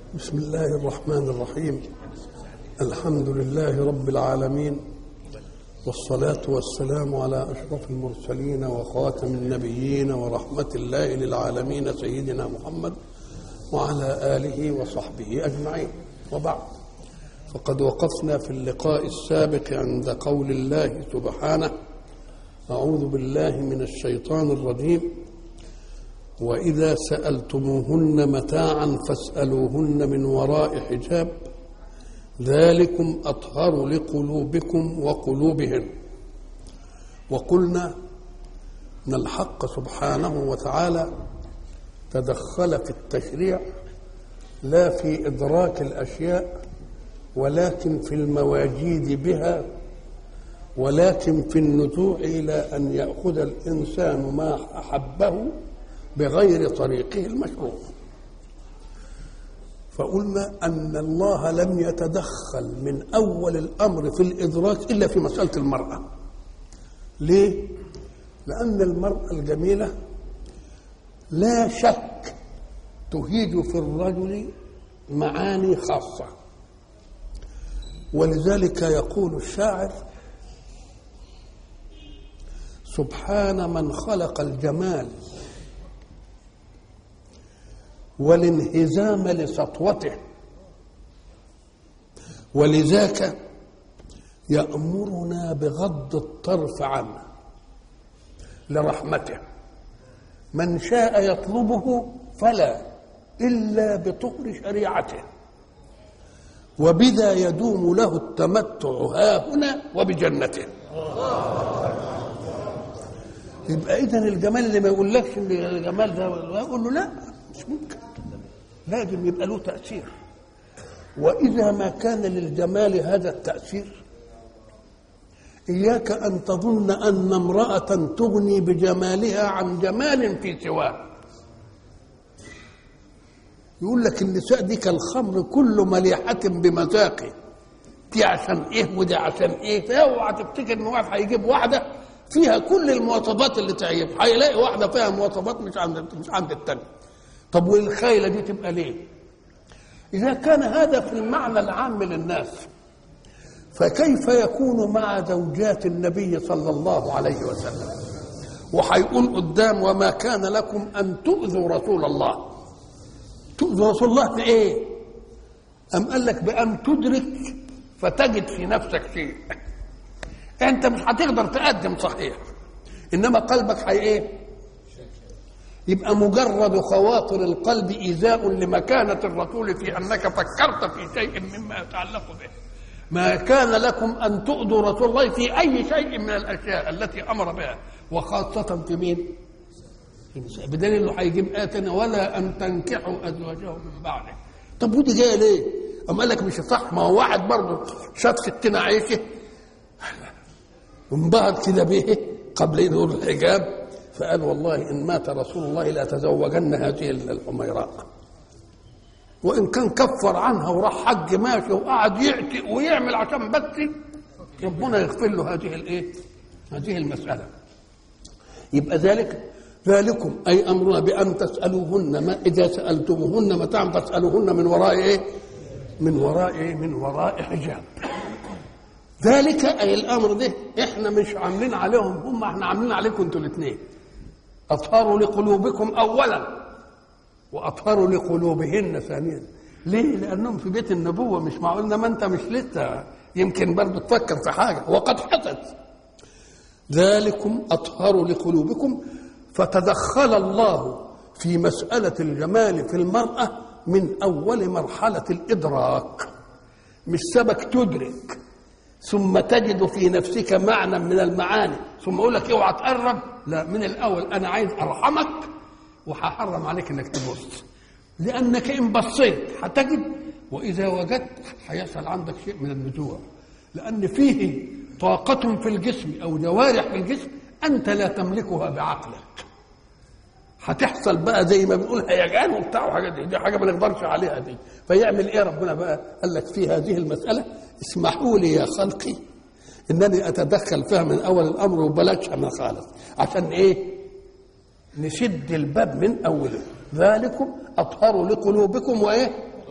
بسم الله الرحمن الرحيم الحمد لله رب العالمين والصلاة والسلام على أشرف المرسلين وخاتم النبيين ورحمة الله للعالمين سيدنا محمد وعلى آله وصحبه أجمعين وبعد فقد وقفنا في اللقاء السابق عند قول الله سبحانه أعوذ بالله من الشيطان الرجيم وإذا سألتموهن متاعا فاسألوهن من وراء حجاب ذلكم أطهر لقلوبكم وقلوبهن وقلنا أن الحق سبحانه وتعالى تدخل في التشريع لا في إدراك الأشياء ولكن في المواجيد بها ولكن في النزوع إلى أن يأخذ الإنسان ما أحبه بغير طريقه المشروع فقلنا أن الله لم يتدخل من أول الأمر في الإدراك إلا في مسألة المرأة ليه؟ لأن المرأة الجميلة لا شك تهيج في الرجل معاني خاصة ولذلك يقول الشاعر سبحان من خلق الجمال والانهزام لسطوته ولذاك يأمرنا بغض الطرف عنه لرحمته من شاء يطلبه فلا إلا بطهر شريعته وبذا يدوم له التمتع ها هنا وبجنته يبقى إذا الجمال اللي ما يقولكش ان الجمال ده يقول له لا مش ممكن لازم يبقى له تأثير وإذا ما كان للجمال هذا التأثير إياك أن تظن أن امرأة تغني بجمالها عن جمال في سواه يقول لك النساء دي كالخمر كل مليحة بمذاقه دي عشان ايه ودي عشان ايه فاوعى تفتكر ان واحد هيجيب واحده فيها كل المواصفات اللي تعجب هيلاقي واحده فيها مواصفات مش عند مش عند الثانيه طب والخيله دي تبقى ليه اذا كان هذا في المعنى العام للناس فكيف يكون مع زوجات النبي صلى الله عليه وسلم وهيقول قدام وما كان لكم ان تؤذوا رسول الله تؤذوا رسول الله في ايه ام قال لك بان تدرك فتجد في نفسك شيء انت مش هتقدر تقدم صحيح انما قلبك هي ايه يبقى مجرد خواطر القلب إيذاء لمكانة الرسول في أنك فكرت في شيء مما يتعلق به ما كان لكم أن تؤذوا رسول الله في أي شيء من الأشياء التي أمر بها وخاصة في مين؟ بدليل انه هيجيب آية ولا أن تنكحوا أزواجه من بعده طب ودي جاية ليه؟ أما قال لك مش صح ما هو واحد برضه شاف ستنا عيشه انبهر كده به قبل يدور الحجاب فقال والله إن مات رسول الله لأتزوجن هذه الحميراء وإن كان كفر عنها وراح حج ماشي وقعد يعتق ويعمل عشان بس ربنا يغفر له هذه الايه؟ هذه المسألة يبقى ذلك ذلكم أي أمرنا بأن تسألوهن ما إذا سألتموهن متاعا تسألوهن من وراء إيه؟ من وراء إيه؟ من وراء حجاب ذلك أي الأمر ده إحنا مش عاملين عليهم هم إحنا عاملين عليكم أنتوا الاثنين أطهروا لقلوبكم أولا وأطهروا لقلوبهن ثانيا ليه؟ لأنهم في بيت النبوة مش معقول ما أنت مش لسه يمكن برضه تفكر في حاجة وقد حدث ذلكم أطهر لقلوبكم فتدخل الله في مسألة الجمال في المرأة من أول مرحلة الإدراك مش سبك تدرك ثم تجد في نفسك معنى من المعاني ثم اقول لك اوعى تقرب لا من الاول انا عايز ارحمك وهحرم عليك انك تبص لانك ان بصيت هتجد واذا وجدت هيحصل عندك شيء من النزوع لان فيه طاقة في الجسم او جوارح في الجسم انت لا تملكها بعقلك هتحصل بقى زي ما بنقول هيجان وبتاع وحاجات دي, دي حاجه ما نقدرش عليها دي فيعمل ايه ربنا بقى قال لك في هذه المساله اسمحوا لي يا خلقي انني اتدخل فيها من اول الامر وبلاش انا خالص عشان ايه نشد الباب من اوله ذلكم اطهر لقلوبكم وايه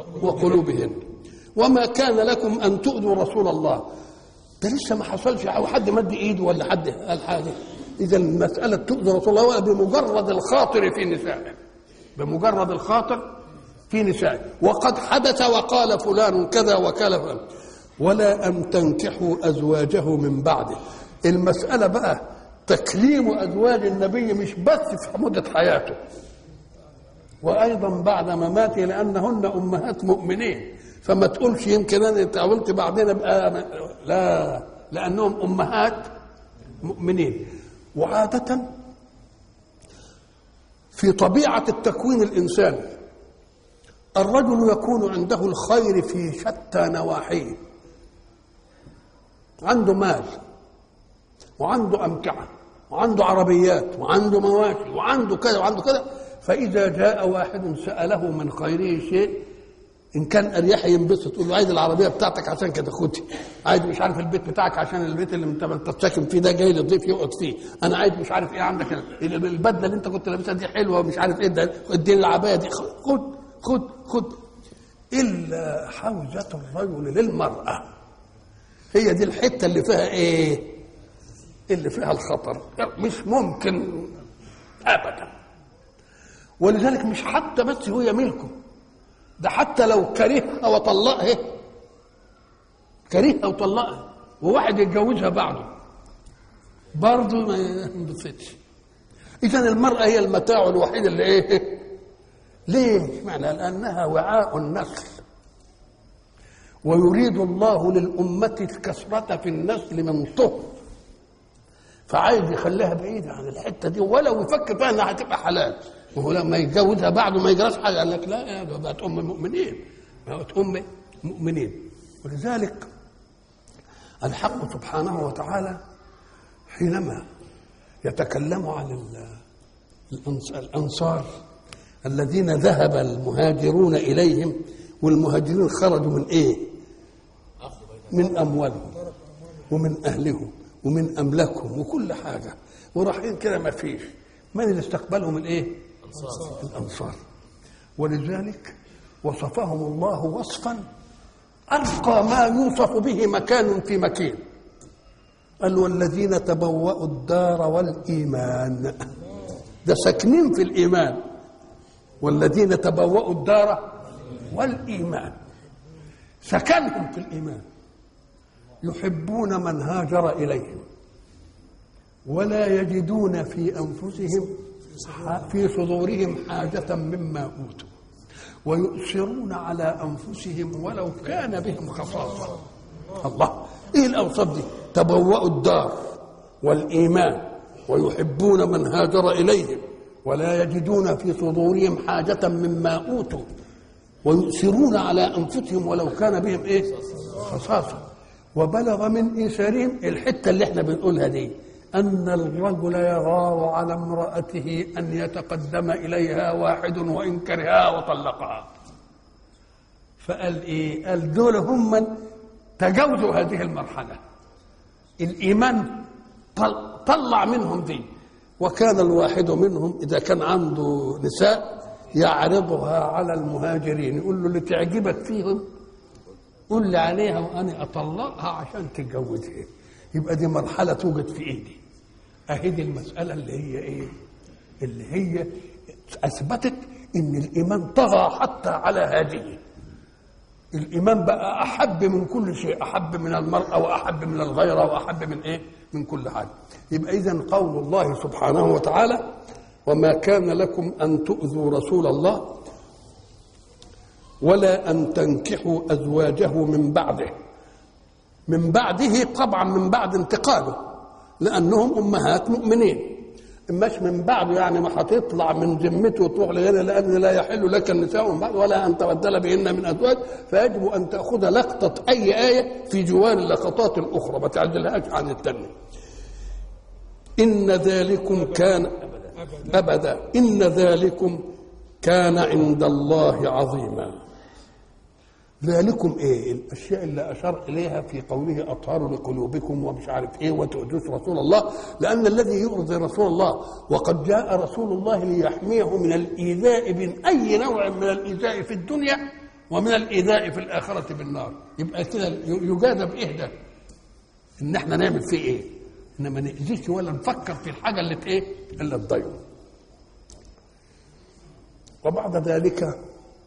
وقلوبهن وما كان لكم ان تؤذوا رسول الله ده لسه ما حصلش او حد مد ايده ولا حد قال حاجه اذا المساله تؤذي رسول الله ولا بمجرد الخاطر في نسائه بمجرد الخاطر في نسائه وقد حدث وقال فلان كذا وكذا فلان ولا ان تنكحوا ازواجه من بعده المساله بقى تكليم ازواج النبي مش بس في مده حياته وايضا بعد مماته لانهن امهات مؤمنين فما تقولش يمكن انا قلت بعدين ابقى لا لانهم امهات مؤمنين وعاده في طبيعه التكوين الانساني الرجل يكون عنده الخير في شتى نواحيه عنده مال وعنده امتعه وعنده عربيات وعنده مواشي وعنده كذا وعنده كذا فاذا جاء واحد ساله من خيره شيء ان كان اريح ينبسط تقول له عايز العربيه بتاعتك عشان كده خدها عايز مش عارف البيت بتاعك عشان البيت اللي انت انت ساكن فيه ده جاي للضيف يقعد فيه انا عايز مش عارف ايه عندك البدله اللي انت كنت لابسها دي حلوه مش عارف ايه ده اديني العبايه دي خد خد خد الا حوزه الرجل للمراه هي دي الحته اللي فيها ايه اللي فيها الخطر مش ممكن ابدا ولذلك مش حتى بس هي ملكه ده حتى لو كرهها وطلقها كرهها وطلقها وواحد يتجوزها بعده برضه ما ينبسطش اذا المراه هي المتاع الوحيد اللي ايه ليه معنى لانها وعاء النسل ويريد الله للأمة الكثرة في النسل من طهر فعايز يخليها بعيدة عن الحتة دي ولو يفكر فيها انها هتبقى حلال وهو لما يتجوزها بعده ما يجراش حاجة قال لك لا يا بقت أم المؤمنين بقت أم مؤمنين ولذلك الحق سبحانه وتعالى حينما يتكلم عن الأنصار الذين ذهب المهاجرون إليهم والمهاجرين خرجوا من إيه من أموالهم ومن أهلهم ومن أملاكهم وكل حاجة ورايحين كده ما فيش من اللي استقبلهم الإيه الأنصار. الأنصار ولذلك وصفهم الله وصفا ألقى ما يوصف به مكان في مكين قال والذين تبوأوا الدار والإيمان ده ساكنين في الإيمان والذين تبوأوا الدار والإيمان سكنهم في الإيمان يحبون من هاجر إليهم ولا يجدون في أنفسهم في صدورهم حاجة مما أوتوا ويؤثرون على أنفسهم ولو كان بهم خصاصة الله إيه الأوصاف دي تبوأوا الدار والإيمان ويحبون من هاجر إليهم ولا يجدون في صدورهم حاجة مما أوتوا ويؤثرون على أنفسهم ولو كان بهم إيه خصاصة وبلغ من إيثارهم الحتة اللي احنا بنقولها دي أن الرجل يغار على امرأته أن يتقدم إليها واحد وإن كرهها وطلقها فقال إيه قال دول هم من تجاوزوا هذه المرحلة الإيمان طلع منهم دي وكان الواحد منهم إذا كان عنده نساء يعرضها على المهاجرين يقول له اللي تعجبك فيهم قول لي عليها وانا اطلقها عشان تتجوزها يبقى دي مرحله توجد في ايدي اهي دي المساله اللي هي ايه اللي هي اثبتت ان الايمان طغى حتى على هذه الايمان بقى احب من كل شيء احب من المراه واحب من الغيره واحب من ايه من كل حاجه يبقى اذا قول الله سبحانه وتعالى وما كان لكم ان تؤذوا رسول الله ولا ان تنكحوا ازواجه من بعده من بعده طبعا من بعد انتقاله لانهم امهات مؤمنين مش من بعده يعني ما هتطلع من ذمته وتروح لغيره لان لا يحل لك النساء من بعد ولا ان تبدل بهن من ازواج فيجب ان تاخذ لقطه اي ايه في جوار اللقطات الاخرى ما تعدلهاش عن الثانيه ان ذلكم كان ابدا ان ذلكم كان عند الله عظيما ذلكم ايه الاشياء اللي اشار اليها في قوله اطهار لقلوبكم ومش عارف ايه وتؤذوش رسول الله لان الذي يؤذي رسول الله وقد جاء رسول الله ليحميه من الايذاء من اي نوع من الايذاء في الدنيا ومن الايذاء في الاخره بالنار يبقى كده يجازى بايه ده؟ ان احنا نعمل فيه ايه؟ ان ما ناذيش ولا نفكر في الحاجه اللي ايه؟ اللي تضايقه. وبعد ذلك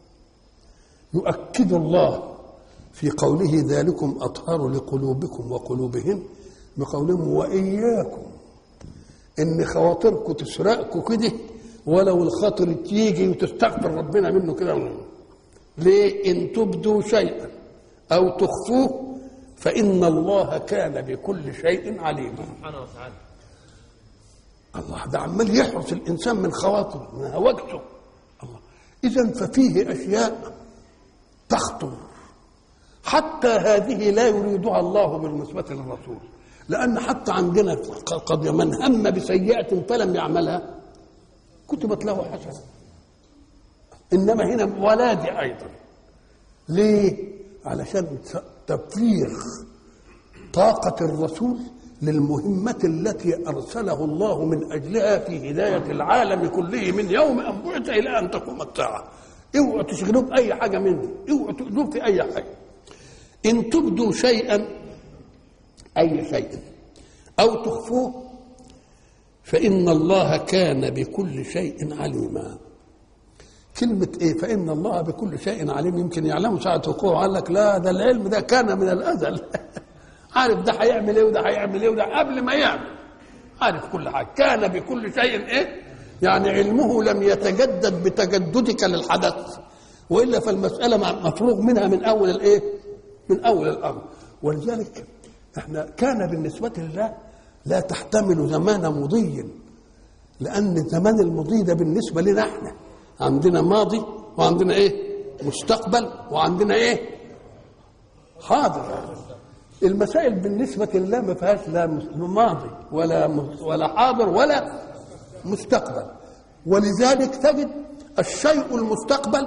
يؤكد الله في قوله ذلكم اطهر لقلوبكم وقلوبهم بقولهم واياكم ان خواطركم تسرقكم كده ولو الخاطر تيجي وتستغفر ربنا منه كده ليه ان تبدوا شيئا او تخفوه فان الله كان بكل شيء عليما سبحانه وتعالى الله ده عمال يحرس الانسان من خواطره من هوجته الله اذا ففيه اشياء تخطر حتى هذه لا يريدها الله بالنسبه للرسول لان حتى عندنا قد من هم بسيئه فلم يعملها كتبت له حسنه انما هنا ولادي ايضا ليه علشان تفريغ طاقه الرسول للمهمة التي أرسله الله من أجلها في هداية العالم كله من يوم أن بعث إلى أن تقوم الساعة اوعوا تشغلوه بأي حاجة من دي اوعوا تؤذوه في أي حاجة إن تبدوا شيئا أي شيء أو تخفوه فإن الله كان بكل شيء عليما كلمة إيه فإن الله بكل شيء عليم يمكن يعلمه ساعة وقوعه قال لك لا ده العلم ده كان من الأزل عارف ده هيعمل ايه وده هيعمل ايه وده قبل ما يعمل عارف كل حاجه كان بكل شيء ايه يعني علمه لم يتجدد بتجددك للحدث والا فالمساله مفروغ منها من اول الايه من اول الامر ولذلك احنا كان بالنسبه لله لا تحتمل زمان مضي لان الزمان المضي ده بالنسبه لنا احنا عندنا ماضي وعندنا ايه مستقبل وعندنا ايه حاضر المسائل بالنسبة لله ما فيهاش لا ماضي ولا ولا حاضر ولا مستقبل ولذلك تجد الشيء المستقبل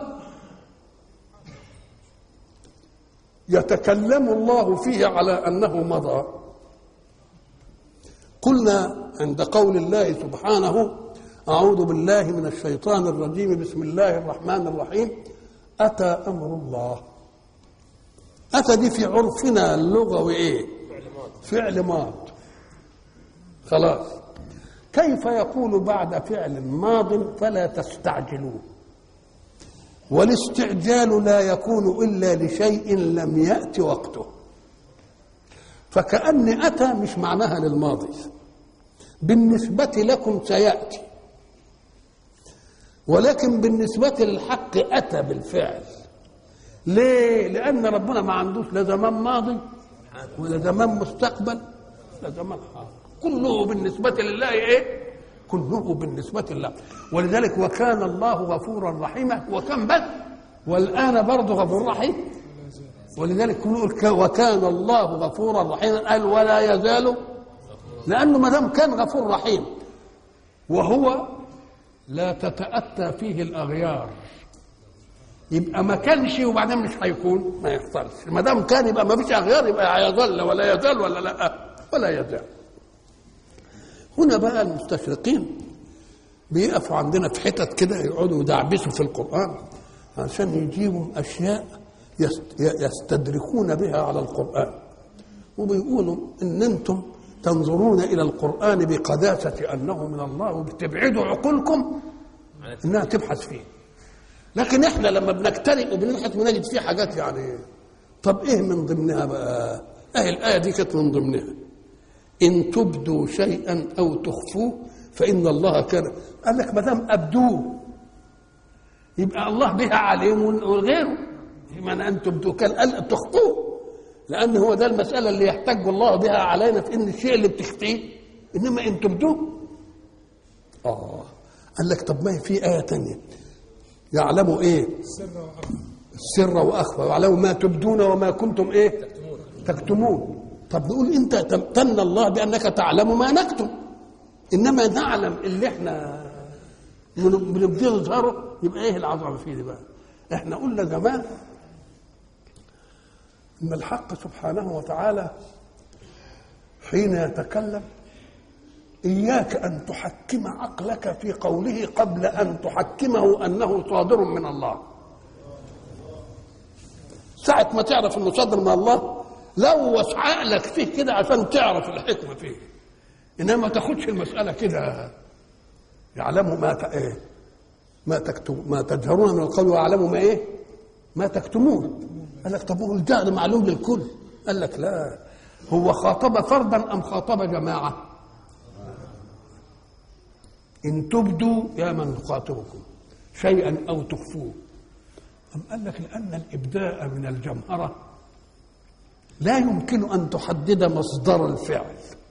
يتكلم الله فيه على أنه مضى قلنا عند قول الله سبحانه أعوذ بالله من الشيطان الرجيم بسم الله الرحمن الرحيم أتى أمر الله أتى دي في عرفنا اللغوي إيه؟ فعل ماض خلاص كيف يقول بعد فعل ماض فلا تستعجلوه والاستعجال لا يكون إلا لشيء لم يأت وقته فكأن أتى مش معناها للماضي بالنسبة لكم سيأتي ولكن بالنسبة للحق أتى بالفعل ليه؟ لأن ربنا ما عندوش لا زمان ماضي ولا زمان مستقبل لا زمان حاضر كله بالنسبة لله إيه؟ كله بالنسبة لله ولذلك وكان الله غفورا رحيما وكان بس والآن برضه غفور رحيم ولذلك كله وكان الله غفورا رحيما قال ولا يزال لأنه ما دام كان غفور رحيم وهو لا تتأتى فيه الأغيار يبقى ما كانش وبعدين مش هيكون ما يحصلش ما دام كان يبقى ما فيش اغيار يبقى هيظل ولا يزال ولا لا ولا يزال هنا بقى المستشرقين بيقفوا عندنا في حتت كده يقعدوا يدعبسوا في القران عشان يجيبوا اشياء يستدركون بها على القران وبيقولوا ان انتم تنظرون الى القران بقداسه انه من الله وبتبعدوا عقولكم انها تبحث فيه لكن احنا لما بنجترئ وبنبحث بنجد فيه حاجات يعني طب ايه من ضمنها بقى؟ اهي الايه دي كانت من ضمنها ان تبدوا شيئا او تخفوه فان الله كان قال لك ما دام ابدوه يبقى الله بها عليم وغيره من ان تبدوا كان قال تخفوه لان هو ده المساله اللي يحتج الله بها علينا في ان الشيء اللي بتخفيه انما ان تبدوه اه قال لك طب ما هي في ايه تانية يعلم ايه السر واخفى ويعلم ما تبدون وما كنتم ايه تكتمون طب نقول انت تمتن الله بانك تعلم ما نكتم انما نعلم اللي احنا بنبديه نظهره يبقى ايه العظمه فيه دي بقى احنا قلنا زمان ان الحق سبحانه وتعالى حين يتكلم إياك أن تحكم عقلك في قوله قبل أن تحكمه أنه صادر من الله ساعة ما تعرف انه صدر من الله لوث عقلك فيه كده عشان تعرف الحكمة فيه انما ما تاخدش المسألة كده يعلموا ما ت... ايه ما تكتم ما تجهرون من القول ويعلموا ما ايه ما تكتمون قال لك طب هو الجهل معلوم للكل قال لك لا هو خاطب فردا ام خاطب جماعه ان تبدوا يا من نخاطبكم شيئا او تخفوه أم قال لك لأن الإبداء من الجمهرة لا يمكن أن تحدد مصدر الفعل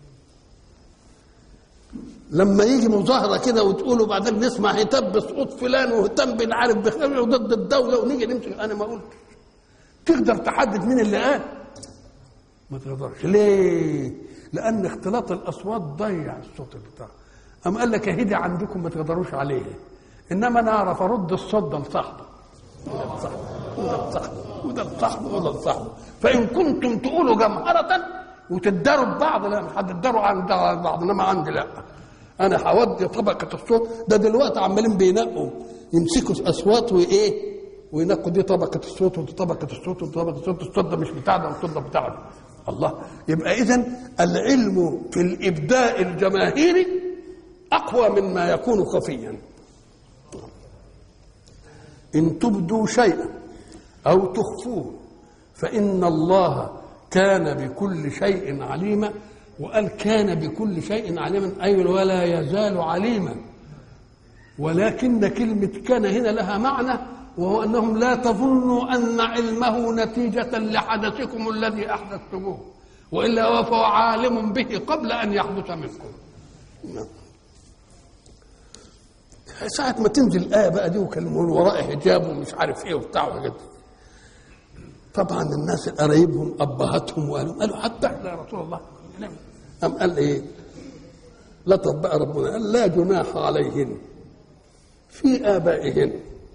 لما يجي مظاهرة كده وتقولوا بعدين نسمع هتاب بسقوط فلان وهتام بن عارف بخير ضد الدولة ونيجي نمسك أنا ما قلتش تقدر تحدد مين اللي قال ما تقدرش ليه؟ لأن اختلاط الأصوات ضيع الصوت بتاعه أم قال لك اهدي عندكم ما تقدروش عليه إنما أنا أعرف أرد الصوت ده لصاحبه وده لصاحبه وده لصاحبه وده لصاحبه وده لصاحبه فإن كنتم تقولوا جمهرة وتداروا ببعض لا مش هتداروا عن بعض إنما عندي لا أنا هودي طبقة الصوت ده دلوقتي عمالين بينقوا يمسكوا أصوات وإيه وينقوا دي طبقة الصوت ودي طبقة الصوت ودي طبقة الصوت الصوت ده مش بتاعنا والصوت ده بتاعنا الله يبقى إذا العلم في الإبداء الجماهيري أقوى مما يكون خفيا إن تبدوا شيئا أو تخفوه فإن الله كان بكل شيء عليما وقال كان بكل شيء عليما أي ولا يزال عليما ولكن كلمة كان هنا لها معنى وهو أنهم لا تظنوا أن علمه نتيجة لحدثكم الذي أحدثتموه وإلا هو فهو عالم به قبل أن يحدث منكم نعم. ساعة ما تنزل الآية بقى دي وكان من وراء حجاب ومش عارف إيه وبتاع وحاجات طبعا الناس قرايبهم أبهاتهم وقالوا قالوا حتى إحنا يا رسول الله أم قال إيه لطف بقى ربنا قال لا جناح عليهن في آبائهن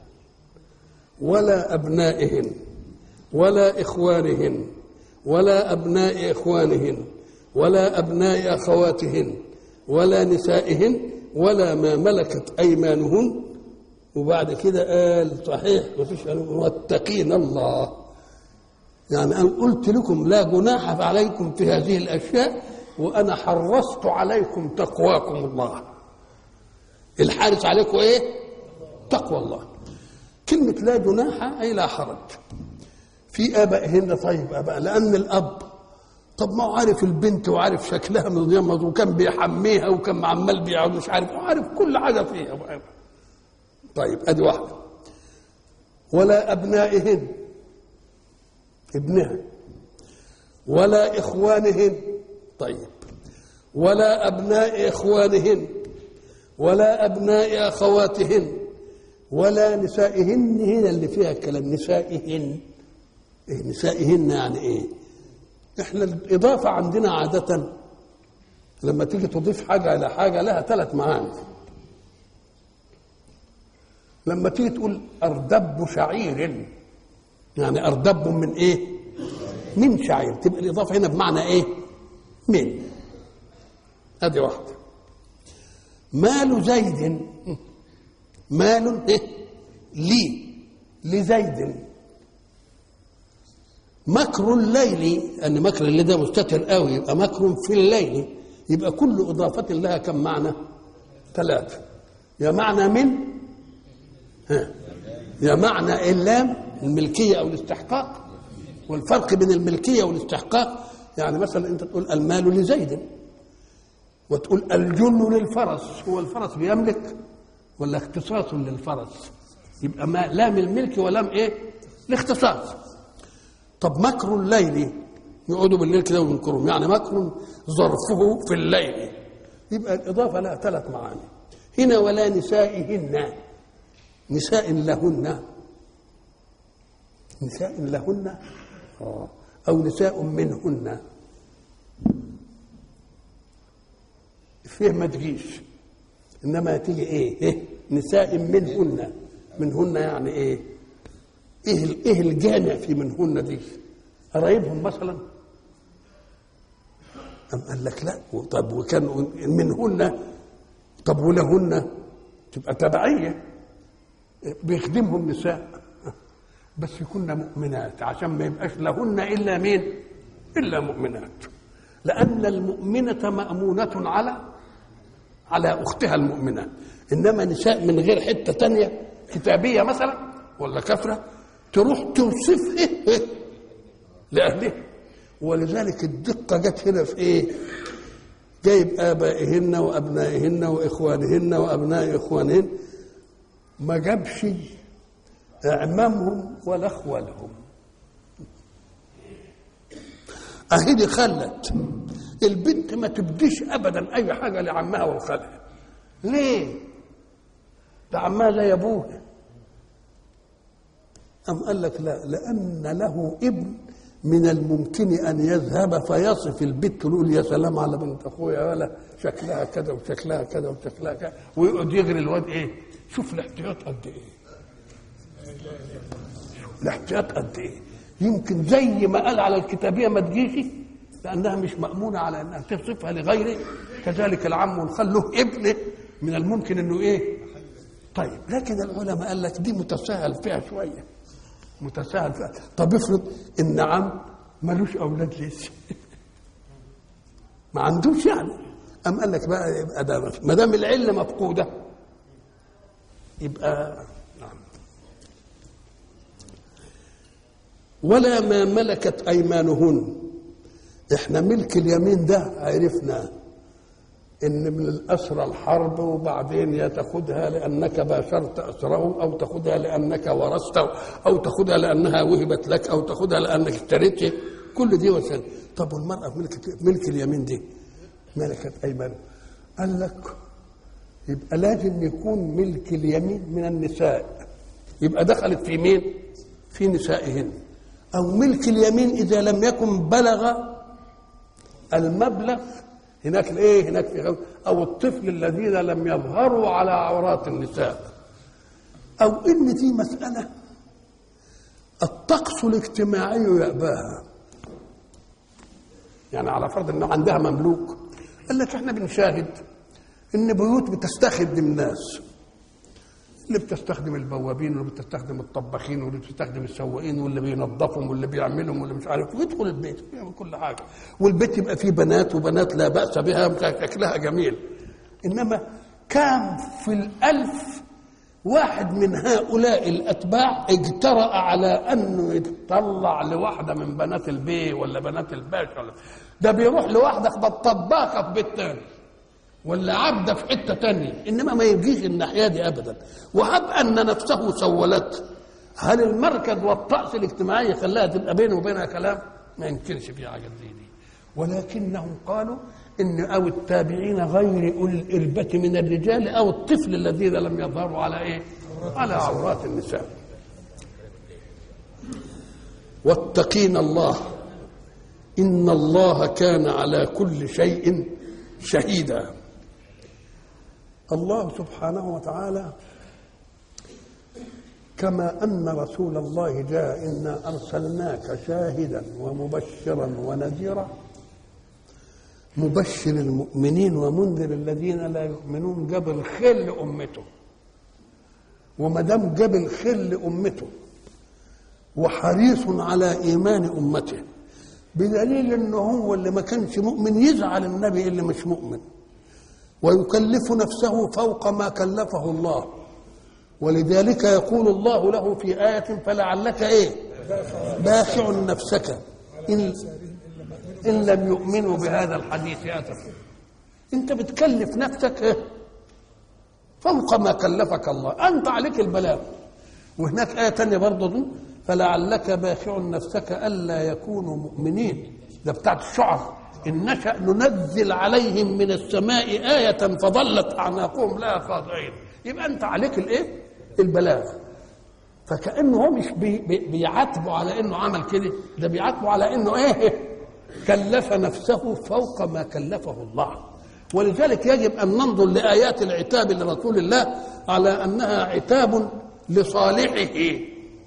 ولا أبنائهن ولا إخوانهن ولا أبناء إخوانهن ولا أبناء أخواتهن ولا نسائهن ولا ما ملكت أيمانهن وبعد كده قال صحيح مفيش واتقين الله يعني أنا قلت لكم لا جناح عليكم في هذه الأشياء وأنا حرصت عليكم تقواكم الله الحارس عليكم إيه تقوى الله كلمة لا جناح أي لا حرج في آبائهن طيب آباء لأن الأب طب ما هو عارف البنت وعارف شكلها من يمض وكان بيحميها وكان عمال بيقعد مش عارف وعارف كل حاجة فيها طيب أدي واحدة ولا أبنائهن ابنها ولا إخوانهن طيب ولا أبناء إخوانهن ولا أبناء أخواتهن ولا نسائهن هنا اللي فيها الكلام نسائهن إيه نسائهن يعني ايه احنا الاضافه عندنا عاده لما تيجي تضيف حاجه الى حاجه لها ثلاث معاني لما تيجي تقول اردب شعير يعني اردب من ايه من شعير تبقى الاضافه هنا بمعنى ايه من ادي واحده مال زيد مال إيه؟ لي لزيد مكر الليل أن مكر الليل ده مستتر قوي يبقى مكر في الليل يبقى كل إضافة لها كم معنى ثلاثة يا معنى من ها يا معنى اللام الملكية أو الاستحقاق والفرق بين الملكية والاستحقاق يعني مثلا أنت تقول المال لزيد وتقول الجن للفرس هو الفرس بيملك ولا اختصاص للفرس يبقى ما لام الملك ولام ايه الاختصاص طب مكر الليل يقعدوا بالليل كده وينكرهم يعني مكر ظرفه في الليل يبقى الإضافة لها ثلاث معاني هنا ولا نسائهن نساء لهن نساء لهن أو نساء منهن فيه ما تجيش انما تيجي ايه, إيه؟ نساء منهن منهن يعني ايه ايه ايه الجامع في منهن دي قرايبهم مثلا أم قال لك لا طب وكان منهن طب ولهن تبقى تبعية بيخدمهم نساء بس يكون مؤمنات عشان ما يبقاش لهن الا مين الا مؤمنات لان المؤمنه مامونه على على اختها المؤمنه انما نساء من غير حته تانية كتابيه مثلا ولا كفره تروح توصف ايه لاهلها ولذلك الدقه جت هنا في ايه جايب ابائهن وابنائهن واخوانهن وابناء اخوانهن ما جابش اعمامهم ولا اخوالهم اهي دي خلت البنت ما تبديش ابدا اي حاجه لعمها وخالها ليه ده عمها زي ابوها أم قال لك لا لأن له ابن من الممكن أن يذهب فيصف البت يقول يا سلام على بنت أخويا ولا شكلها كذا وشكلها كذا وشكلها كذا ويقعد يغري الواد إيه شوف الاحتياط قد إيه الاحتياط قد إيه يمكن زي ما قال على الكتابية ما تجيش لأنها مش مأمونة على أنها تصفها لغيره كذلك العم والخال له ابن من الممكن أنه إيه طيب لكن العلماء قال لك دي متساهل فيها شويه متساهل فيها طب افرض ان عم ملوش اولاد لسه ما عندوش يعني ام قال لك بقى يبقى ده ما دام العله مفقوده يبقى نعم ولا ما ملكت ايمانهن احنا ملك اليمين ده عرفنا ان من الاسرى الحرب وبعدين يا تاخذها لانك باشرت اسرهم او تاخذها لانك ورثت او تاخذها لانها وهبت لك او تاخذها لانك اشتريت كل دي وسائل طب والمراه في ملك ملك اليمين دي ملكت ايمان قال لك يبقى لازم يكون ملك اليمين من النساء يبقى دخلت في مين؟ في نسائهن او ملك اليمين اذا لم يكن بلغ المبلغ هناك الايه هناك في غو... او الطفل الذين لم يظهروا على عورات النساء او ان في مساله الطقس الاجتماعي يأباها يعني على فرض ان عندها مملوك قال لك احنا بنشاهد ان بيوت بتستخدم الناس اللي بتستخدم البوابين واللي بتستخدم الطباخين واللي بتستخدم السواقين واللي بينظفهم واللي بيعملهم واللي مش عارف ويدخل البيت يعمل كل حاجه والبيت يبقى فيه بنات وبنات لا باس بها شكلها جميل انما كان في الالف واحد من هؤلاء الاتباع اجترأ على انه يتطلع لواحده من بنات البي ولا بنات الباشا ولا ده بيروح لواحده طباخه في بيت تاني ولا عبده في حته تانية انما ما يجيش الناحيه دي ابدا وهب ان نفسه سولته هل المركز والطقس الاجتماعي خلاها تبقى بينه وبينها كلام ما يمكنش في حاجه زي دي ولكنهم قالوا ان او التابعين غير اولي الاربه من الرجال او الطفل الذين لم يظهروا على ايه على عورات النساء واتقين الله ان الله كان على كل شيء شهيدا الله سبحانه وتعالى كما ان رسول الله جاء انا ارسلناك شاهدا ومبشرا ونذيرا مبشر المؤمنين ومنذر الذين لا يؤمنون جاب الخير لامته وما دام جاب الخير لامته وحريص على ايمان امته بدليل انه هو اللي ما كانش مؤمن يزعل النبي اللي مش مؤمن ويكلف نفسه فوق ما كلفه الله ولذلك يقول الله له في آية فلعلك إيه باخع نفسك إن, إن لم يؤمنوا بهذا الحديث أسفا أنت بتكلف نفسك إيه؟ فوق ما كلفك الله أنت عليك البلاغ وهناك آية تانية برضه فلعلك باخع نفسك ألا يكونوا مؤمنين ده بتاعت الشعر إن نشأ ننزل عليهم من السماء آية فظلت أعناقهم لها خاضعين يبقى أنت عليك الإيه؟ البلاغ فكأنه هو مش بي بي بيعاتبه على إنه عمل كده ده بيعاتبه على إنه إيه؟ كلف نفسه فوق ما كلفه الله ولذلك يجب أن ننظر لآيات العتاب لرسول الله على أنها عتاب لصالحه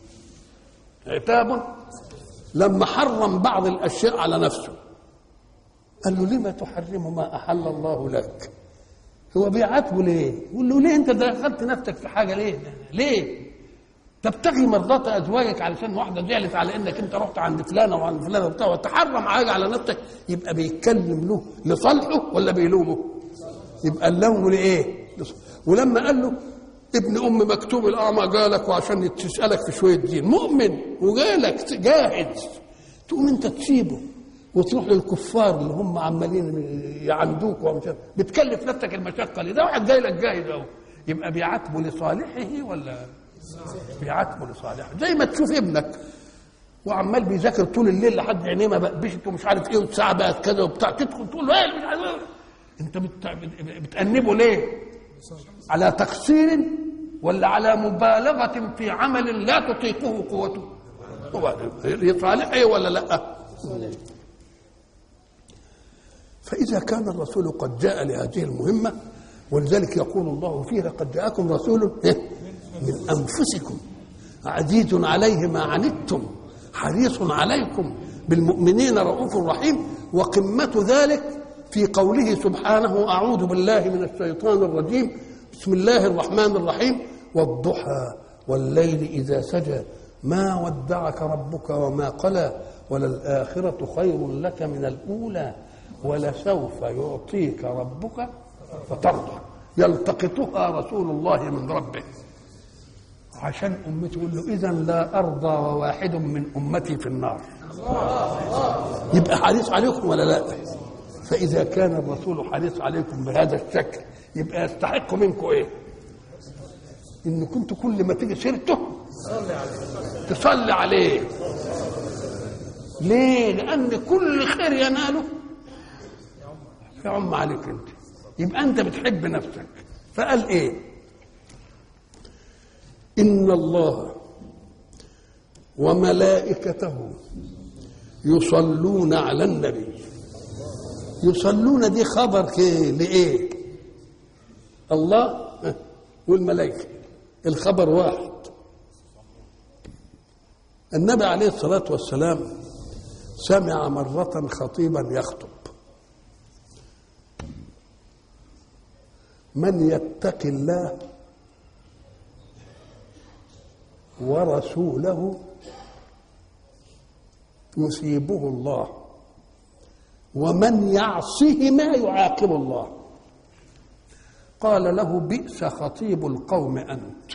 عتاب لما حرم بعض الأشياء على نفسه قال له لما تحرم ما احل الله لك هو بيعاتبه ليه يقول له ليه انت دخلت نفسك في حاجه ليه ليه تبتغي مرضات ازواجك علشان واحده زعلت على انك انت رحت عند فلانه وعند فلانه وبتاع وتحرم حاجه على نفسك يبقى بيتكلم له لصالحه ولا بيلومه؟ يبقى اللوم لايه؟ ولما قال له ابن ام مكتوم الاعمى جالك وعشان تسالك في شويه دين مؤمن وجالك جاهد تقوم انت تسيبه وتروح للكفار اللي هم عمالين يعندوك ومش بتكلف نفسك المشقه ليه ده واحد جاي لك جاهز اهو يبقى بيعاتبه لصالحه ولا بيعاتبه لصالحه زي ما تشوف ابنك وعمال بيذاكر طول الليل لحد عينيه ما بقبشت ومش عارف ايه والساعه بقت كذا وبتاع تدخل تقول له ايه مش عارف إيه. انت بت... بتأنبه ليه؟ على تقصير ولا على مبالغة في عمل لا تطيقه قوته هو لصالحه إيه ولا لا فإذا كان الرسول قد جاء لهذه المهمة ولذلك يقول الله فيه لقد جاءكم رسول من أنفسكم عزيز عليه ما عنتم حريص عليكم بالمؤمنين رؤوف رحيم وقمة ذلك في قوله سبحانه أعوذ بالله من الشيطان الرجيم بسم الله الرحمن الرحيم والضحى والليل إذا سجى ما ودعك ربك وما قلى وللآخرة خير لك من الأولى ولسوف يعطيك ربك فترضى يلتقطها رسول الله من ربه عشان أمتي يقول له إذا لا أرضى وواحد من أمتي في النار يبقى حريص عليكم ولا لا فإذا كان الرسول حريص عليكم بهذا الشكل يبقى يستحق منكم إيه إن كنت كل ما تيجي سيرته تصلي عليه ليه لأن كل خير يناله يعم عليك أنت يبقى أنت بتحب نفسك فقال إيه إن الله وملائكته يصلون على النبي يصلون دي خبر كي لإيه الله والملائكة الخبر واحد النبي عليه الصلاة والسلام سمع مرة خطيبا يخطب من يتق الله ورسوله يصيبه الله ومن يعصهما يعاقب الله قال له بئس خطيب القوم انت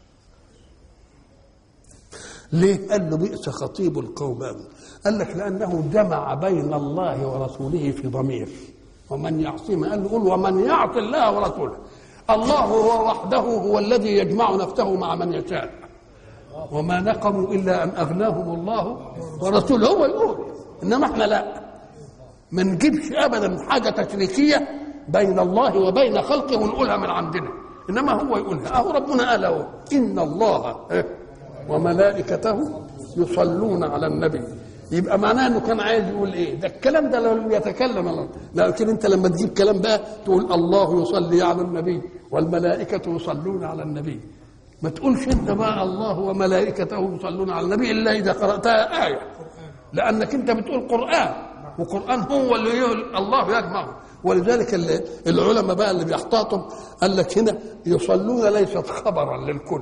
ليه قال له بئس خطيب القوم انت قال لك لانه جمع بين الله ورسوله في ضمير ومن يعصهما قال له قل ومن يعص الله ورسوله الله هو وحده هو الذي يجمع نفسه مع من يشاء وما نقموا الا ان اغناهم الله ورسوله هو يقول انما احنا لا ما نجيبش ابدا حاجه تشريكيه بين الله وبين خلقه ونقولها من عندنا انما هو يقولها اهو ربنا قال اهو ان الله وملائكته يصلون على النبي يبقى معناه انه كان عايز يقول ايه ده الكلام ده لو يتكلم الله لكن انت لما تجيب كلام بقى تقول الله يصلي على النبي والملائكه يصلون على النبي ما تقولش انت بقى الله وملائكته يصلون على النبي الا اذا قراتها ايه لانك انت بتقول قران وقران هو اللي يقول الله يجمعه ولذلك العلماء بقى اللي بيحتاطوا قال لك هنا يصلون ليست خبرا للكل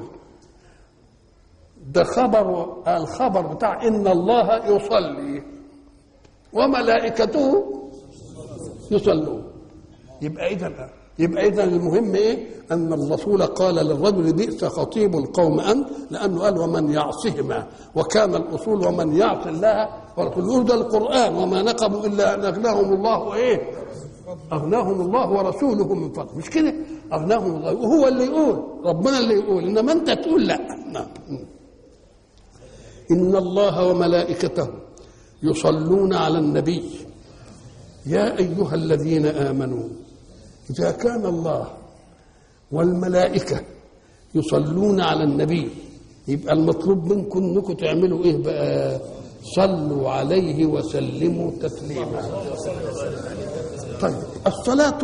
ده خبر الخبر بتاع ان الله يصلي وملائكته يصلون يبقى اذا يبقى اذا المهم ايه ان الرسول قال للرجل بئس خطيب القوم انت لانه قال ومن يعصهما وكان الاصول ومن يعص الله ورسوله ده القران وما نقموا الا ان اغناهم الله ايه اغناهم الله ورسوله من فضل مش كده اغناهم الله وهو اللي يقول ربنا اللي يقول انما انت تقول لا نعم ان الله وملائكته يصلون على النبي يا ايها الذين امنوا اذا كان الله والملائكه يصلون على النبي يبقى المطلوب منكم انكم تعملوا ايه بقى صلوا عليه وسلموا تسليما طيب الصلاه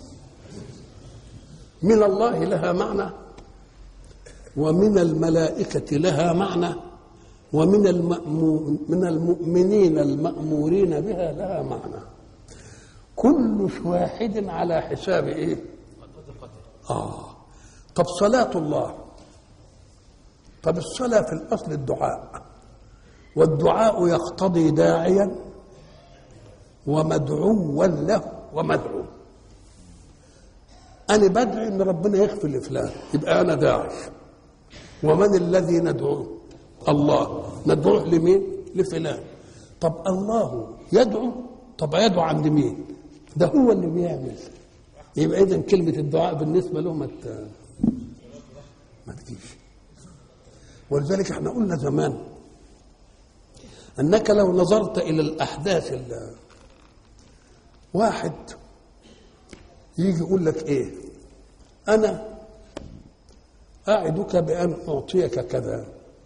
من الله لها معنى ومن الملائكه لها معنى ومن المأمو من المؤمنين المأمورين بها لها معنى كل واحد على حساب ايه؟ اه طب صلاة الله طب الصلاة في الأصل الدعاء والدعاء يقتضي داعيا ومدعوا له ومدعو أنا بدعي إن ربنا يغفر لفلان يبقى أنا داعي ومن الذي ندعوه الله ندعوه لمين لفلان طب الله يدعو طب يدعو عند مين ده هو اللي بيعمل يبقى اذا كلمه الدعاء بالنسبه له ما ت- ما تجيش ولذلك احنا قلنا زمان انك لو نظرت الى الاحداث ال- واحد يجي يقول لك ايه انا اعدك بان اعطيك كذا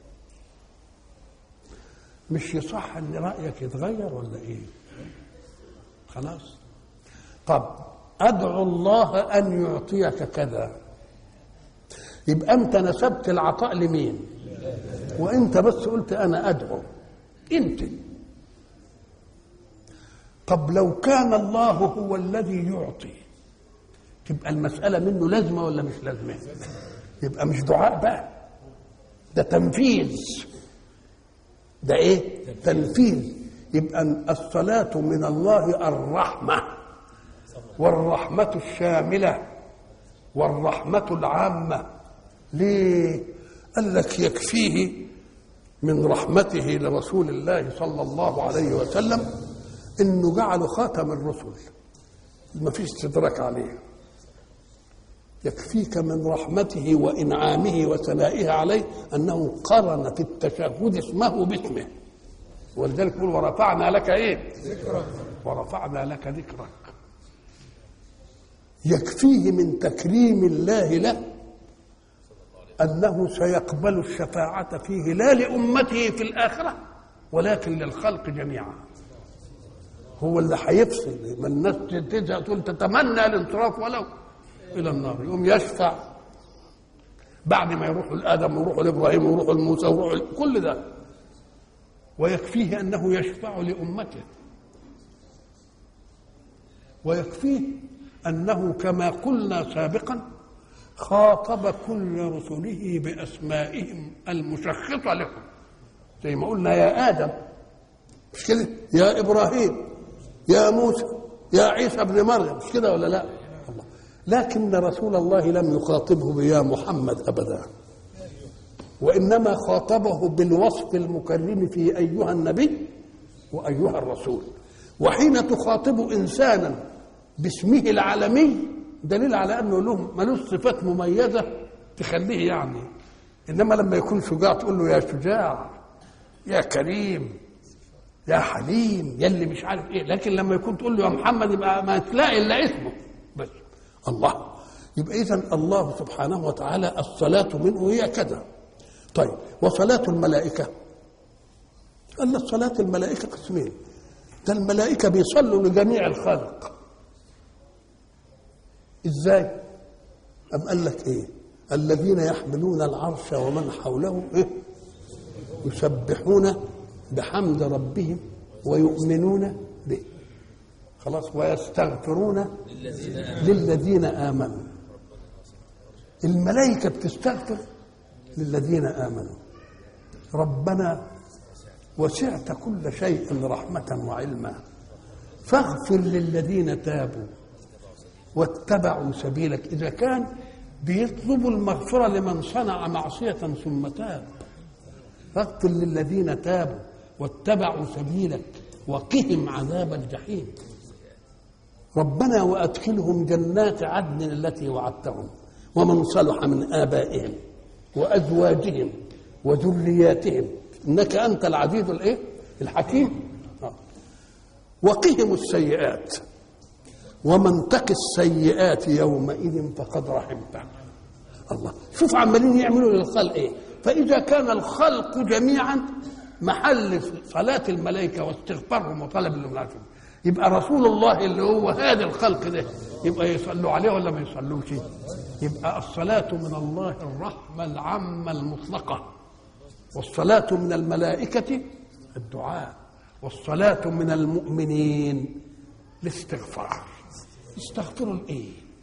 مش يصح ان رايك يتغير ولا ايه خلاص طب ادعو الله ان يعطيك كذا يبقى انت نسبت العطاء لمين وانت بس قلت انا ادعو انت طب لو كان الله هو الذي يعطي تبقى المسألة منه لازمة ولا مش لازمة يبقى مش دعاء بقى ده تنفيذ ده ايه تنفيذ يبقى الصلاة من الله الرحمة والرحمة الشاملة والرحمة العامة ليه قال لك يكفيه من رحمته لرسول الله صلى الله عليه وسلم انه جعله خاتم الرسل ما فيش استدراك عليه يكفيك من رحمته وانعامه وثنائه عليه انه قرن في التشهد اسمه باسمه ولذلك يقول ورفعنا لك ايه ذكرك ورفعنا لك ذكرك يكفيه من تكريم الله له انه سيقبل الشفاعه فيه لا لامته في الاخره ولكن للخلق جميعا هو اللي هيفصل ما الناس تزهق تقول تتمنى الانصراف ولو الى النار يقوم يشفع بعد ما يروحوا لادم ويروحوا لابراهيم ويروحوا لموسى ويروحوا ل- كل ده ويكفيه انه يشفع لامته ويكفيه انه كما قلنا سابقا خاطب كل رسله باسمائهم المشخصه لهم زي ما قلنا يا ادم مش كده يا ابراهيم يا موسى يا عيسى ابن مريم مش كده ولا لا الله. لكن رسول الله لم يخاطبه بيا محمد ابدا وانما خاطبه بالوصف المكرم في ايها النبي وايها الرسول وحين تخاطب انسانا باسمه العالمي دليل على انه له ملوش صفات مميزه تخليه يعني انما لما يكون شجاع تقول له يا شجاع يا كريم يا حليم يا اللي مش عارف ايه لكن لما يكون تقول له يا محمد يبقى ما تلاقي الا اسمه بس الله يبقى اذا الله سبحانه وتعالى الصلاه منه هي كذا طيب وصلاه الملائكه قال صلاه الملائكه قسمين ده الملائكه بيصلوا لجميع الخلق ازاي أم قال لك ايه الذين يحملون العرش ومن حوله إيه؟ يسبحون بحمد ربهم ويؤمنون به خلاص ويستغفرون للذين آمنوا الملائكة بتستغفر للذين آمنوا ربنا وسعت كل شيء رحمة وعلما فاغفر للذين تابوا واتبعوا سبيلك إذا كان بيطلبوا المغفرة لمن صنع معصية ثم تاب فاغفر للذين تابوا واتبعوا سبيلك وقهم عذاب الجحيم ربنا وادخلهم جنات عدن التي وعدتهم ومن صلح من ابائهم وازواجهم وذرياتهم انك انت العزيز الايه الحكيم آه. وقهم السيئات ومن تق السيئات يومئذ فقد رحمته الله شوف عمالين يعملوا للخلق ايه فاذا كان الخلق جميعا محل صلاة الملائكة واستغفارهم وطلب الملائكة يبقى رسول الله اللي هو هذا الخلق ده يبقى يصلوا عليه ولا ما يصلوش يبقى الصلاة من الله الرحمة العامة المطلقة والصلاة من الملائكة الدعاء والصلاة من المؤمنين الاستغفار استغفروا الايه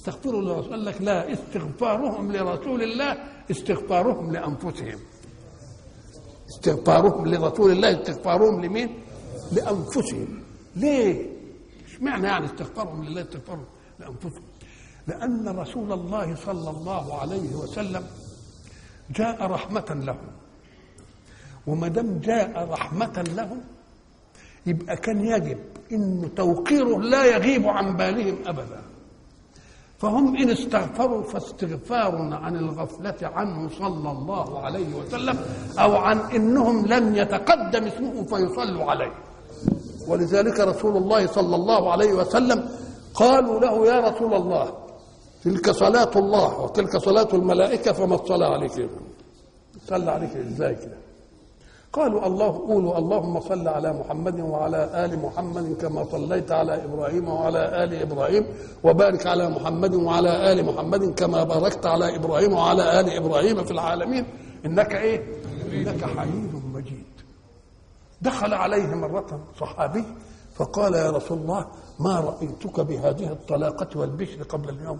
استغفروا لرسول قال لك لا استغفارهم لرسول الله استغفارهم لانفسهم استغفارهم لرسول الله استغفارهم لمين؟ لانفسهم ليه؟ اشمعنى يعني استغفارهم لله استغفارهم لانفسهم لان رسول الله صلى الله عليه وسلم جاء رحمه لهم وما دام جاء رحمه لهم يبقى كان يجب ان توقيره لا يغيب عن بالهم ابدا فهم ان استغفروا فاستغفار عن الغفله عنه صلى الله عليه وسلم او عن انهم لم يتقدم اسمه فيصلوا عليه ولذلك رسول الله صلى الله عليه وسلم قالوا له يا رسول الله تلك صلاة الله وتلك صلاة الملائكة فما الصلاة عليك صلى عليك ازاي كده قالوا الله قولوا اللهم صل على محمد وعلى ال محمد كما صليت على ابراهيم وعلى ال ابراهيم وبارك على محمد وعلى ال محمد كما باركت على ابراهيم وعلى ال ابراهيم في العالمين انك ايه؟ انك حميد مجيد. دخل عليه مره صحابي فقال يا رسول الله ما رايتك بهذه الطلاقه والبشر قبل اليوم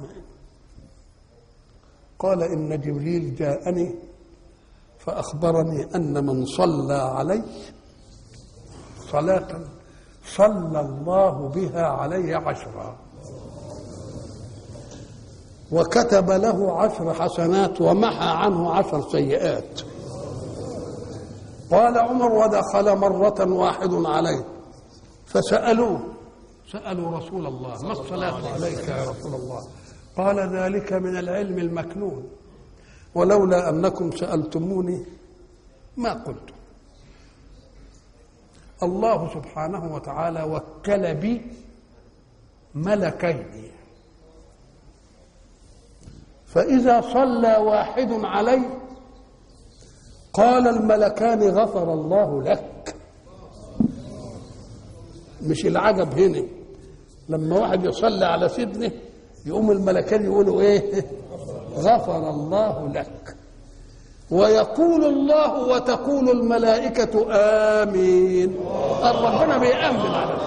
قال ان جبريل جاءني فأخبرني أن من صلى علي صلاة صلى الله بها علي عشرا وكتب له عشر حسنات ومحى عنه عشر سيئات قال عمر ودخل مرة واحد عليه فسألوه سألوا رسول الله ما الصلاة عليك يا رسول الله قال ذلك من العلم المكنون ولولا انكم سالتموني ما قلت الله سبحانه وتعالى وكل بي ملكين فاذا صلى واحد علي قال الملكان غفر الله لك مش العجب هنا لما واحد يصلي على سيدنا يقوم الملكان يقولوا ايه غفر الله لك ويقول الله وتقول الملائكة آمين ربنا بيأمن على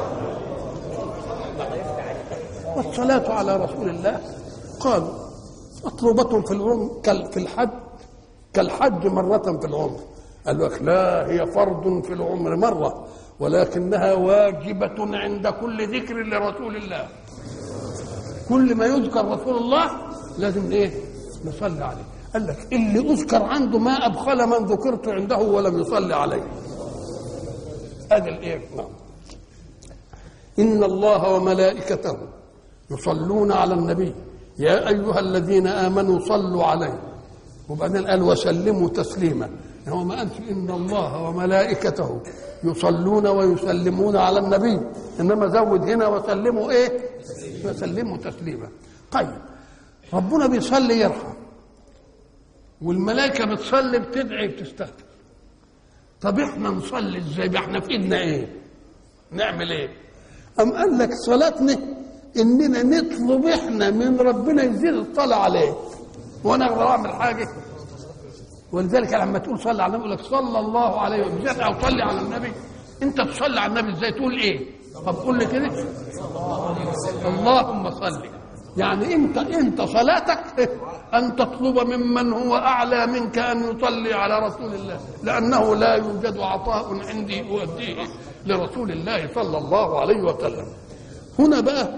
والصلاة على رسول الله قالوا مطلوبة في العمر في الحج كالحج مرة في العمر قال لك لا هي فرض في العمر مرة ولكنها واجبة عند كل ذكر لرسول الله كل ما يذكر رسول الله لازم ايه نصلي عليه قال لك اللي اذكر عنده ما ابخل من ذكرت عنده ولم يصلي عليه هذا الايه نعم ان الله وملائكته يصلون على النبي يا ايها الذين امنوا صلوا عليه وبعدين قال وسلموا تسليما هو ما قالش ان الله وملائكته يصلون ويسلمون على النبي انما زود هنا وسلموا ايه وسلموا تسليما طيب ربنا بيصلي يرحم والملائكه بتصلي بتدعي بتستغفر طب احنا نصلي ازاي احنا في ايدنا ايه نعمل ايه ام قال لك صلاتنا اننا نطلب احنا من ربنا يزيد الصلاه عليه وانا اقدر اعمل حاجه ولذلك لما تقول صلى على النبي يقول لك صلى الله عليه وسلم او صلي على النبي انت تصلي على النبي ازاي تقول ايه طب قول لي كده اللهم صل يعني انت انت صلاتك ان تطلب ممن هو اعلى منك ان يصلي على رسول الله لانه لا يوجد عطاء عندي اؤديه لرسول الله صلى الله عليه وسلم هنا بقى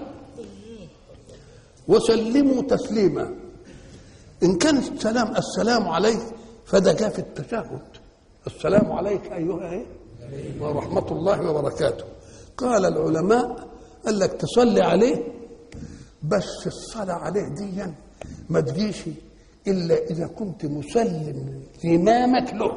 وسلموا تسليما ان كان السلام السلام عليك فده جاء في التشهد السلام عليك ايها ايه ورحمه الله وبركاته قال العلماء قال لك تصلي عليه بس الصلاه عليه دي ما تجيش الا اذا كنت مسلم زمامك له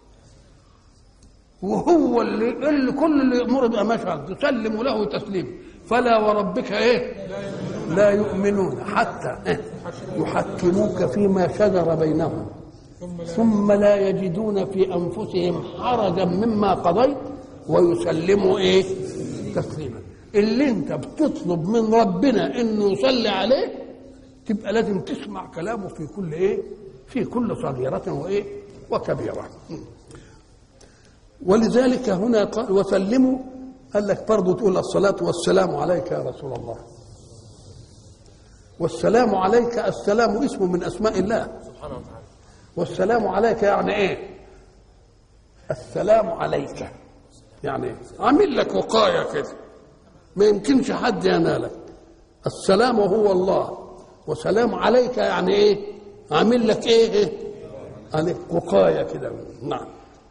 وهو اللي, اللي كل اللي يامر بقى مشهد تسلم له تسليم فلا وربك ايه لا يؤمنون حتى إيه؟ يحكموك فيما شجر بينهم ثم لا يجدون في انفسهم حرجا مما قضيت ويسلموا ايه تسليما اللي انت بتطلب من ربنا انه يصلي عليه تبقى لازم تسمع كلامه في كل ايه في كل صغيرة وايه وكبيرة ولذلك هنا قال وسلموا قال لك برضه تقول الصلاة والسلام عليك يا رسول الله والسلام عليك السلام اسم من اسماء الله سبحانه وتعالى والسلام عليك يعني ايه السلام عليك يعني ايه عامل لك وقايه كده ما يمكنش حد ينالك السلام هو الله وسلام عليك يعني ايه عامل لك ايه, إيه؟ عليك وقايه كده نعم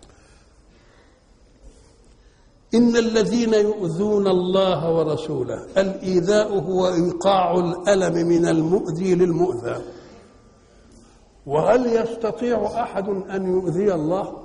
إن الذين يؤذون الله ورسوله الإيذاء هو إيقاع الألم من المؤذي للمؤذى وهل يستطيع أحد أن يؤذي الله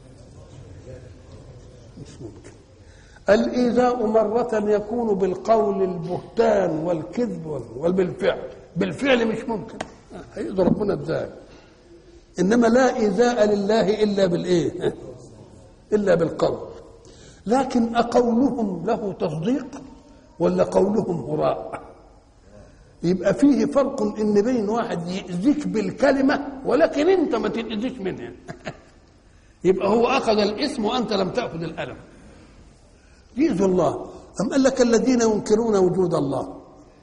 مش ممكن الإيذاء مرة يكون بالقول البهتان والكذب وبالفعل بالفعل مش ممكن هيقدر ربنا ازاي انما لا ايذاء لله الا بالايه الا بالقول لكن أقولهم له تصديق ولا قولهم هراء يبقى فيه فرق ان بين واحد يأذيك بالكلمة ولكن انت ما تتأذيش منها يبقى هو أخذ الاسم وأنت لم تأخذ الألم يأذي الله أم قال لك الذين ينكرون وجود الله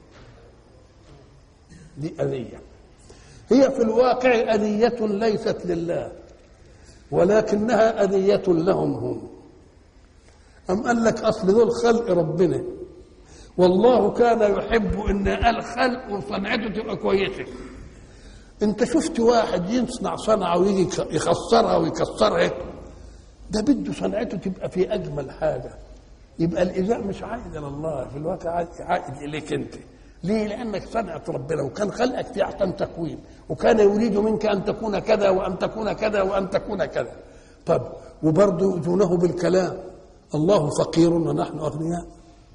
دي أذية هي في الواقع أذية ليست لله ولكنها أذية لهم هم أم قال لك أصل دول خلق ربنا والله كان يحب ان الخلق وصنعته تبقى كويسه انت شفت واحد يصنع صنعه ويجي يخسرها ويكسرها ده بده صنعته تبقى في اجمل حاجه يبقى الايذاء مش عائد الى الله في الواقع عائد اليك انت ليه لانك صنعت ربنا وكان خلقك في احسن تكوين وكان يريد منك ان تكون كذا وان تكون كذا وان تكون كذا طب وبرضه يؤذونه بالكلام الله فقير ونحن اغنياء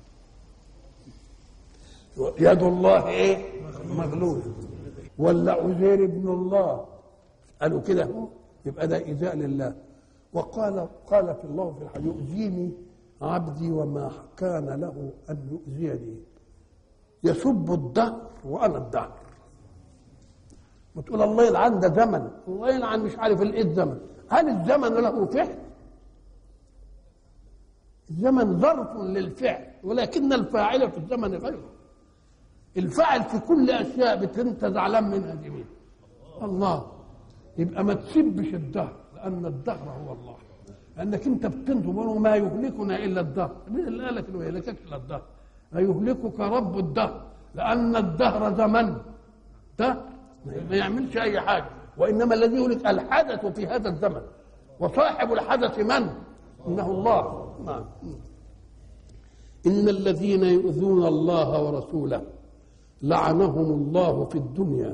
يد الله ايه مغلوله ولا عزير ابن الله قالوا كده هو يبقى ده ايذاء لله وقال قال في الله في الحديث يؤذيني عبدي وما كان له ان يؤذيني يسب الدهر وانا الدهر وتقول الله يلعن ده زمن الله يلعن مش عارف الايه الزمن هل الزمن له فعل الزمن ظرف للفعل ولكن الفاعل في الزمن غيره الفاعل في كل اشياء انت زعلان منها دي مين الله يبقى ما تسبش الدهر لان الدهر هو الله لانك انت بتنظر ما يهلكنا الا الدهر مين اللي قال لك انه يهلكك الا الدهر لا يهلكك رب الدهر لان الدهر زمن ده ما يعملش اي حاجه وانما الذي يهلك الحدث في هذا الزمن وصاحب الحدث من انه الله نعم ان الذين يؤذون الله ورسوله لعنهم الله في الدنيا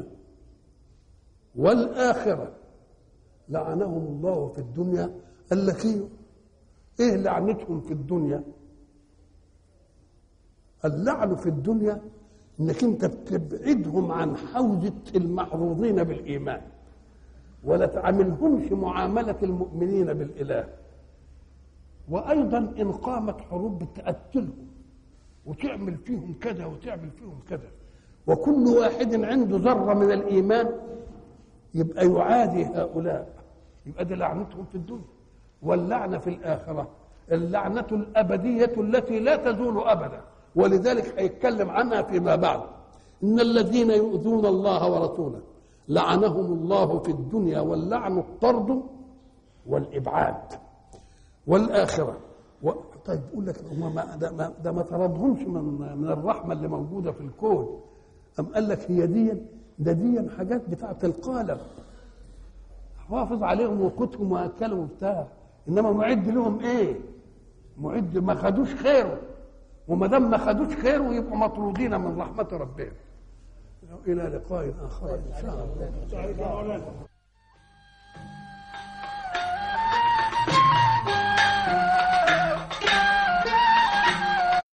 والآخرة لعنهم الله في الدنيا قال لك ايه ايه لعنتهم في الدنيا اللعن في الدنيا انك انت بتبعدهم عن حوزة المعروضين بالإيمان ولا تعاملهمش معاملة المؤمنين بالإله وأيضا إن قامت حروب بتقتلهم وتعمل فيهم كذا وتعمل فيهم كذا وكل واحد عنده ذره من الايمان يبقى يعادي هؤلاء يبقى دي لعنتهم في الدنيا واللعنه في الاخره اللعنه الابديه التي لا تزول ابدا ولذلك هيتكلم عنها فيما بعد ان الذين يؤذون الله ورسوله لعنهم الله في الدنيا واللعن الطرد والابعاد والاخره و... طيب يقول لك ما ده ما, ده ما طردهمش من من الرحمه اللي موجوده في الكون أم قال لك هي دي ده دي حاجات بتاعت القالب حافظ عليهم وقوتهم واكلهم وبتاع انما معد لهم ايه؟ معد ما خدوش خيره وما دام ما خدوش خيره يبقوا مطرودين من رحمه ربهم الى لقاء اخر ان شاء الله